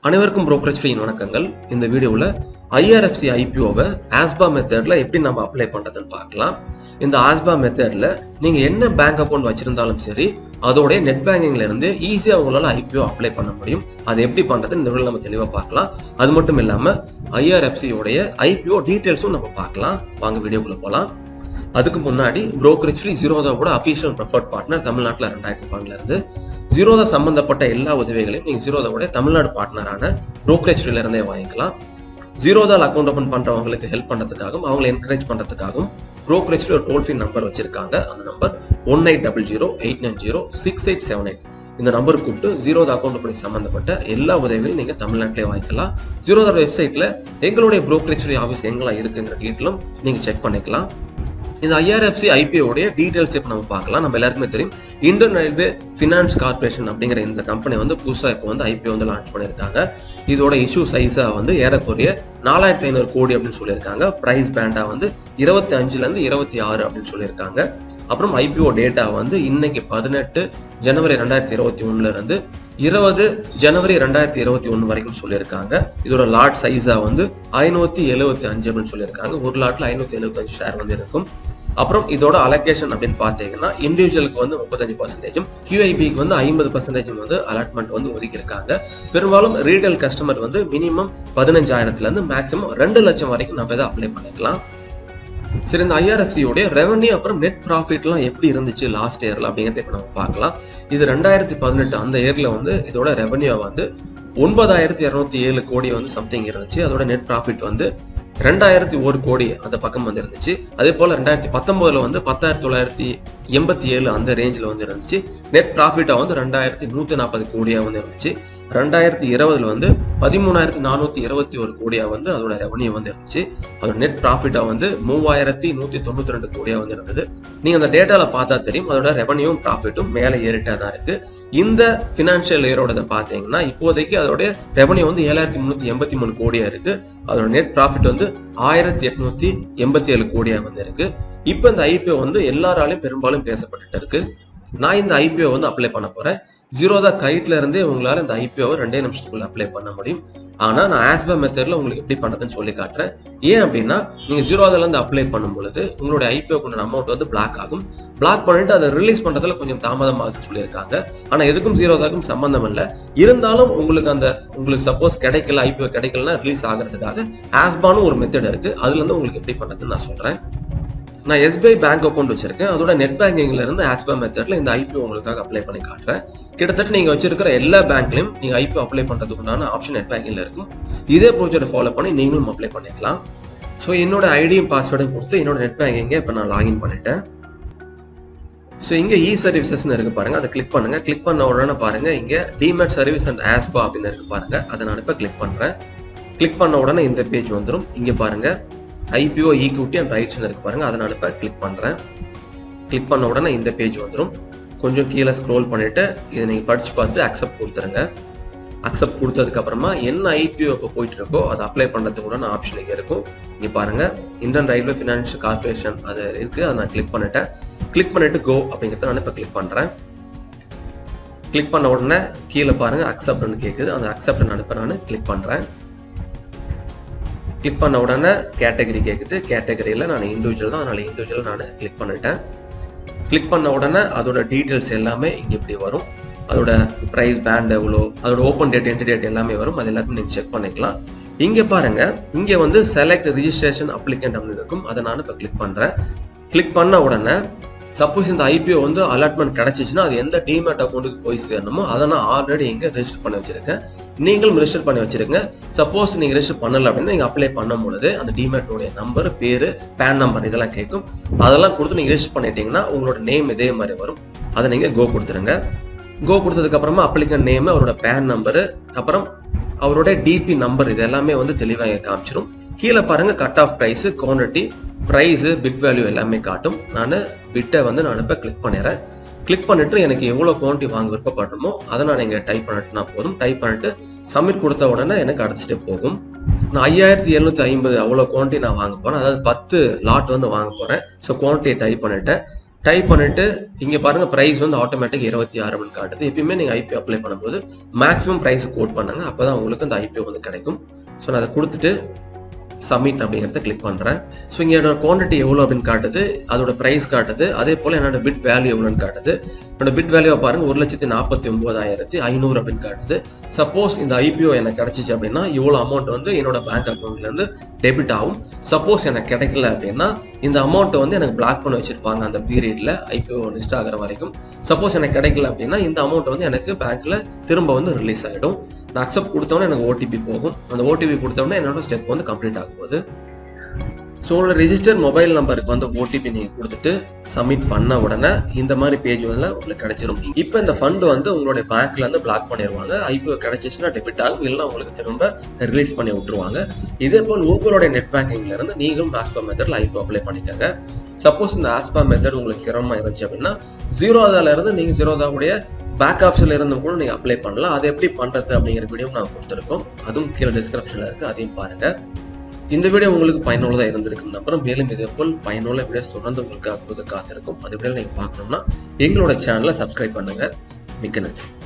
அனைவருக்கும் brokerage free வணக்கங்கள் இந்த வீடியோவில் ஐஆர்எஃப்சி ஐபிஓவை ஆஸ்பா மெத்தட்ல எப்படி நம்ம அப்ளை பண்றதுன்னு பார்க்கலாம் இந்த ஆஸ்பா மெத்தட்ல நீங்க என்ன பேங்க் அக்கௌண்ட் வச்சிருந்தாலும் சரி அதோடைய நெட் பேங்கிங்ல இருந்து ஈஸியா உங்களால ஐபிஓ அப்ளை பண்ண முடியும் அது எப்படி பண்றதுன்னு இந்த வீடியோல நம்ம தெளிவா பார்க்கலாம் அது மட்டும் இல்லாம ஐஆர்எஃப்சி உடைய ஐபிஓ டீடைல்ஸும் நம்ம பார்க்கலாம் வாங்க வீடியோக்குள்ள போலாம் அதுக்கு முன்னாடி brokerage ஃப்ரீ ஜீரோதாவோட அஃபீஷியல் ப்ரிஃபர்ட் பார்ட்னர் தமிழ்நாட்டில் ரெண்டாயிரத்தி பன்னெண்டுல இருந்து ஜீரோதா சம்பந்தப்பட்ட எல்லா உதவிகளையும் நீங்க ஜீரோதாவோட தமிழ்நாடு பார்ட்னரான brokerage ஃப்ரீல இருந்தே வாங்கிக்கலாம் ஜீரோதால் அக்கௌண்ட் ஓபன் பண்றவங்களுக்கு ஹெல்ப் பண்றதுக்காகவும் அவங்களை என்கரேஜ் பண்றதுக்காகவும் brokerage ஃப்ரீ ஒரு டோல் ஃப்ரீ நம்பர் வச்சிருக்காங்க அந்த number one eight double zero eight nine zero six eight seven eight இந்த நம்பர் கூப்பிட்டு ஜீரோதா அக்கௌண்ட் பண்ணி சம்பந்தப்பட்ட எல்லா உதவிகளும் நீங்க தமிழ்நாட்டிலே வாங்கிக்கலாம் ஜீரோதா வெப்சைட்ல எங்களுடைய brokerage ஃப்ரீ ஆஃபீஸ் எங்கெல்லாம் இருக்குங்கிற டீட்டெயிலும் நீங்க செக் பண்ணிக்கலாம் இந்த ஐஆர்எஃப்சி ஐபிஓடைய டீடைல்ஸ் இப்போ நம்ம பார்க்கலாம் நம்ம எல்லாருக்குமே தெரியும் இந்தியன் ரயில்வே ஃபினான்ஸ் கார்பரேஷன் அப்படிங்கிற இந்த கம்பெனி வந்து புதுசாக இப்போ வந்து ஐபிஓ வந்து லான்ச் பண்ணியிருக்காங்க இதோட இஷ்யூ சைஸாக வந்து ஏறக்குறைய நாலாயிரத்தி ஐநூறு கோடி அப்படின்னு சொல்லியிருக்காங்க ப்ரைஸ் பேண்டாக வந்து இருபத்தி அஞ்சுலேருந்து இருபத்தி ஆறு அப்படின்னு சொல்லியிருக்காங்க அப்புறம் ஐபிஓ டேட்டா வந்து இன்னைக்கு பதினெட்டு ஜனவரி ரெண்டாயிரத்தி இருபத்தி ஒண்ணுல இருந்து இருபது ஜனவரி ரெண்டாயிரத்தி இருபத்தி ஒன்று வரைக்கும் சொல்லியிருக்காங்க இதோட லாட் சைஸா வந்து ஐநூத்தி எழுபத்தி அஞ்சு அப்படின்னு சொல்லியிருக்காங்க ஒரு லாட்ல ஐநூத்தி எழுபத்தி அஞ்சு ஷேர் வந்து இருக்கும் அப்புறம் இதோட அலோகேஷன் அப்படின்னு பார்த்தீங்கன்னா இண்டிவிஜுவலுக்கு வந்து முப்பத்தஞ்சு பர்சன்டேஜும் கியூஐபிக்கு வந்து ஐம்பது பர்சன்டேஜும் வந்து அலாட்மெண்ட் வந்து ஒதுக்கியிருக்காங்க பெரும்பாலும் ரீட்டைல் கஸ்டமர் வந்து மினிமம் பதினஞ்சாயிரத்துல இருந்து மேக்ஸிமம் ரெண்டு லட்சம் வரைக்கும் நம்ம இதை அப்ளை பண்ணிக்கலாம் சரி இந்த ஐஆர்எஃப்சியோடைய ரெவன்யூ அப்புறம் நெட் ப்ராஃபிட்லாம் எப்படி இருந்துச்சு லாஸ்ட் இயர்ல அப்படிங்கிறத இப்போ நம்ம பார்க்கலாம் இது ரெண்டாயிரத்தி பதினெட்டு அந்த இயர்ல வந்து இதோட ரெவன்யூ வந்து ஒன்பதாயிரத்தி இரநூத்தி ஏழு கோடி வந்து சம்திங் இருந்துச்சு அதோட நெட் ப்ராஃபிட் வந்து ரெண்டாயிரத்தி ஒரு கோடி அந்த பக்கம் வந்து இருந்துச்சு அதே போல ரெண்டாயிரத்தி பத்தொன்பதுல வந்து பத்தாயிரத்தி தொள்ளாயிரத்தி எண்பத்தி ஏழு அந்த ரேஞ்சில் வந்து இருந்துச்சு நெட் ப்ராஃபிட்டா வந்து ரெண்டாயிரத்தி நூத்தி நாற்பது கோடியா வந்து இருந்துச்சு ரெண்டாயிரத்தி இருபதுல வந்து பதிமூணாயிரத்தி நானூத்தி இருபத்தி ஒரு கோடியா வந்து அதோட ரெவன்யூ வந்து இருந்துச்சு அதோட நெட் ப்ராஃபிட்டா வந்து மூவாயிரத்தி நூத்தி தொண்ணூத்தி ரெண்டு கோடியா வந்து இருந்தது நீங்க அந்த டேட்டால பார்த்தா தெரியும் அதோட ரெவன்யூவும் ப்ராஃபிட்டும் மேல ஏறிட்டா தான் இருக்கு இந்த பினான்சியல் இயரோட பாத்தீங்கன்னா இப்போதைக்கு அதோட ரெவன்யூ வந்து ஏழாயிரத்தி முன்னூத்தி எண்பத்தி மூணு கோடியா இருக்கு அதோட நெட் ப்ராஃபிட் வந்து ஆயிரத்தி எட்நூத்தி எண்பத்தி ஏழு கோடியா வந்து இருக்கு இப்போ இந்த ஐபிஓ வந்து எல்லாராலையும் பெரும்பாலும் பேசப்பட்டுட்டு இருக்கு நான் இந்த ஐபிஓ வந்து அப்ளை பண்ண போறேன் ஜீரோதா கைட்ல இருந்தே உங்களால இந்த ஐபிஓவை ரெண்டே நிமிஷத்துக்குள்ள அப்ளை பண்ண முடியும் ஆனா நான் ஆஸ்பா மெத்தட்ல உங்களுக்கு எப்படி பண்றதுன்னு சொல்லி காட்டுறேன் ஏன் அப்படின்னா நீங்க ஜீரோதால இருந்து அப்ளை பண்ணும் பொழுது உங்களுடைய ஐபிஓ கொண்ட அமௌண்ட் வந்து பிளாக் ஆகும் பிளாக் பண்ணிட்டு அதை ரிலீஸ் பண்றதுல கொஞ்சம் தாமதமாகுதுன்னு சொல்லியிருக்காங்க ஆனா எதுக்கும் ஜீரோதாக்கும் சம்பந்தம் இல்லை இருந்தாலும் உங்களுக்கு அந்த உங்களுக்கு சப்போஸ் கிடைக்கல ஐபிஓ கிடைக்கலன்னா ரிலீஸ் ஆகிறதுக்காக ஆஸ்பான்னு ஒரு மெத்தட் இருக்கு அதுல இருந்து உங்களுக்கு எப்படி பண்றதுன்னு நான் சொல்றேன் நான் எஸ்பிஐ பேங்க் அக்கௌண்ட் வச்சிருக்கேன் அதோட நெட் பேங்கிங்ல இருந்து ஆஸ்பா மெத்தட்ல இந்த ஐபிஓ உங்களுக்காக அப்ளை பண்ணி காட்டுறேன் கிட்டத்தட்ட நீங்க வச்சிருக்கிற எல்லா பேங்க்லயும் நீங்க ஐபிஓ அப்ளை பண்றதுக்கு உண்டான ஆப்ஷன் நெட் பேங்கிங்ல இருக்கும் இதே ப்ரொசீஜரை ஃபாலோ பண்ணி நீங்களும் அப்ளை பண்ணிக்கலாம் ஸோ என்னோட ஐடியும் பாஸ்வேர்டும் கொடுத்து என்னோட நெட் பேங்கிங்கை இப்போ நான் லாகின் பண்ணிட்டேன் ஸோ இங்கே இ சர்வீசஸ்னு இருக்கு பாருங்க அதை கிளிக் பண்ணுங்க கிளிக் பண்ண உடனே பாருங்க இங்க டிமெட் சர்வீஸ் அண்ட் ஆஸ்பா அப்படின்னு இருக்கு பாருங்க அதை நான் இப்போ கிளிக் பண்றேன் கிளிக் பண்ண உடனே இந்த பேஜ் வந்துடும் இங்க பாருங்க ஐபிஓ ஈக்விட்டி அண்ட் ரைட்ஸ்னு இருக்கு பாருங்க அதை நான் இப்போ கிளிக் பண்றேன் கிளிக் பண்ண உடனே இந்த பேஜ் வந்துடும் கொஞ்சம் கீழே ஸ்க்ரோல் பண்ணிட்டு இதை நீங்க படிச்சு பார்த்துட்டு அக்செப்ட் கொடுத்துருங்க அக்செப்ட் கொடுத்ததுக்கு அப்புறமா என்ன ஐபிஓ இப்போ போயிட்டு இருக்கோ அதை அப்ளை பண்றதுக்கு கூட ஆப்ஷன் இங்கே இருக்கும் இங்க பாருங்க இந்தியன் ரயில்வே ஃபினான்ஷியல் கார்பரேஷன் அது இருக்கு அதை நான் கிளிக் பண்ணிட்டேன் கிளிக் பண்ணிட்டு கோ அப்படிங்கிறத நான் இப்போ கிளிக் பண்றேன் கிளிக் பண்ண உடனே கீழே பாருங்க அக்செப்ட்னு கேட்குது அந்த அக்செப்ட் நான் இப்போ நான் கிளிக் பண்றேன் கிளிக் பண்ண உடனே கேட்டகரி கேட்குது கேட்டகரியில் நான் இண்டிவிஜுவல் தான் அதனால இண்டிவிஜுவல் நான் கிளிக் பண்ணிட்டேன் கிளிக் பண்ண உடனே அதோட டீட்டெயில்ஸ் எல்லாமே இங்கே இப்படி வரும் அதோட ப்ரைஸ் பேண்ட் எவ்வளோ அதோட ஓப்பன் டேட் என்ட்ரி டேட் எல்லாமே வரும் அது எல்லாத்தையும் நீங்கள் செக் பண்ணிக்கலாம் இங்கே பாருங்க இங்கே வந்து செலக்ட் ரிஜிஸ்ட்ரேஷன் அப்ளிகண்ட் அப்படின்னு இருக்கும் அதை நான் இப்போ கிளிக் பண்ணுறேன் கிளிக் பண்ண உடனே சப்போஸ் இந்த ஐபிஓ வந்து அலாட்மெண்ட் கிடைச்சிச்சுன்னா அது எந்த டிமேட் அக்கௌண்ட்டுக்கு போய் சேரணுமோ அதை நான் ஆல்ரெடி இங்கே ரெஜிஸ்டர் பண்ணி வச்சிருக்கேன் நீங்களும் ரெஜிஸ்டர் பண்ணி வச்சிருங்க சப்போஸ் நீங்க ரெஜிஸ்டர் பண்ணல அப்படின்னா நீங்க அப்ளை பண்ணும் பொழுது அந்த டிமேட்டோடைய நம்பர் பேரு பேன் நம்பர் இதெல்லாம் கேட்கும் அதெல்லாம் கொடுத்து நீங்க ரெஜிஸ்டர் பண்ணிட்டீங்கன்னா உங்களோட நேம் இதே மாதிரி வரும் அதை நீங்க கோ கொடுத்துருங்க கோ கொடுத்ததுக்கு அப்புறமா அப்ளிகன் நேம் அவரோட பேன் நம்பரு அப்புறம் அவரோட டிபி நம்பர் இது எல்லாமே வந்து தெளிவாக காமிச்சிரும் கீழே பாருங்க cut off price quantity price bid value எல்லாமே காட்டும் நான் பிட்டை வந்து நான் இப்போ கிளிக் பண்ணிடுறேன் கிளிக் பண்ணிட்டு எனக்கு எவ்வளோ குவான்டிட்டி வாங்க விருப்பப்படுறோமோ அதை நான் இங்கே டைப் பண்ணிட்டுனா போதும் டைப் பண்ணிட்டு சப்மிட் கொடுத்த உடனே எனக்கு அடுத்த ஸ்டெப் போகும் நான் ஐயாயிரத்தி எழுநூத்தி ஐம்பது அவ்வளோ குவான்டிட்டி நான் வாங்க போறேன் அதாவது பத்து லாட் வந்து வாங்க போறேன் ஸோ குவான்டிட்டியை டைப் பண்ணிட்டேன் டைப் பண்ணிட்டு இங்க பாருங்க பிரைஸ் வந்து ஆட்டோமேட்டிக் இருபத்தி ஆறு அப்படின்னு காட்டுது எப்பயுமே நீங்க ஐபிஓ அப்ளை பண்ணும்போது மேக்ஸிமம் பிரைஸ் கோட் பண்ணுங்க அப்பதான் உங்களுக்கு அந்த ஐபிஓ வந்து கிடைக்கும் ஸோ நான் அதை கொடுத்துட்டு சப்மிட் அப்படிங்கிறத கிளிக் பண்றேன் ஸோ இங்க என்னோட குவான்டிட்டி எவ்வளோ அப்படின்னு காட்டுது அதோட பிரைஸ் காட்டுது அதே போல என்னோட பிட் வேல்யூ எவ்வளோன்னு காட்டுது என்னோட பிட் வேல்யூ பாருங்க ஒரு லட்சத்தி நாற்பத்தி ஒன்பதாயிரத்தி ஐநூறு அப்படின்னு காட்டுது சப்போஸ் இந்த ஐபிஓ எனக்கு கிடைச்சிச்சு அப்படின்னா இவ்வளோ அமௌண்ட் வந்து என்னோட பேங்க் அக்கௌண்ட்ல இருந்து டெபிட் ஆகும் சப்போஸ் எனக்கு கிடைக்கல அப்படின்னா இந்த அமௌண்ட்டை வந்து எனக்கு பிளாக் பண்ணி வச்சிருப்பாங்க அந்த பீரியட்ல ஐபிஓ லிஸ்ட் ஆகிற வரைக்கும் சப்போஸ் எனக்கு கிடைக்கல அப்படின்னா இந்த அமௌண்ட் வந்து எனக்கு பேங்க்ல திரும்ப வந்து ரிலீஸ் ஆகிடும் நான் அக்செப்ட் கொடுத்தோன்னே எனக்கு ஓடிபி போகும் அந்த ஓடிபி கொடுத்தோன்னே என்னோட ஸ்டெப் வந்து கம்ப்ளீட் ஆகும் போகுது ஸோ உங்களோட ரிஜிஸ்டர் மொபைல் நம்பருக்கு வந்து ஓடிபி நீங்கள் கொடுத்துட்டு சப்மிட் பண்ண உடனே இந்த மாதிரி பேஜ் வந்து உங்களுக்கு கிடைச்சிரும் இப்போ இந்த ஃபண்ட் வந்து உங்களுடைய பேங்க்ல இருந்து பிளாக் பண்ணிடுவாங்க ஐபிஓ கிடைச்சிச்சுன்னா டெபிட் ஆகும் இல்லைன்னா உங்களுக்கு திரும்ப ரிலீஸ் பண்ணி விட்டுருவாங்க இதே போல் உங்களுடைய நெட் பேங்கிங்ல இருந்து நீங்களும் ஆஸ்பா மெத்தட்ல ஐபிஓ அப்ளை பண்ணிக்கோங்க சப்போஸ் இந்த ஆஸ்பா மெத்தட் உங்களுக்கு சிரமமா இருந்துச்சு அப்படின்னா ஜீரோதால இருந்து நீங்க ஜீரோதாவுடைய பேக் ஆப்ஷன்ல இருந்து கூட நீங்க அப்ளை பண்ணலாம் அது எப்படி பண்றது அப்படிங்கிற வீடியோ நான் கொடுத்துருக்கோம் அதுவும் கீழே டிஸ்கிரிப்ஷன்ல இருக்கு அதையும் பாருங்க இந்த வீடியோ உங்களுக்கு பயனுள்ளதாக இருந்திருக்கும் நம்புறோம் மேலும் இதே போல் பயனுள்ள வீடியோஸ் தொடர்ந்து உங்களுக்கு காத்திருக்கும் அந்த வீடியோ நீங்க பார்க்கணும்னா எங்களோட சேனலை சப்ஸ்கிரைப் பண்ணுங்க மிக்க நன்றி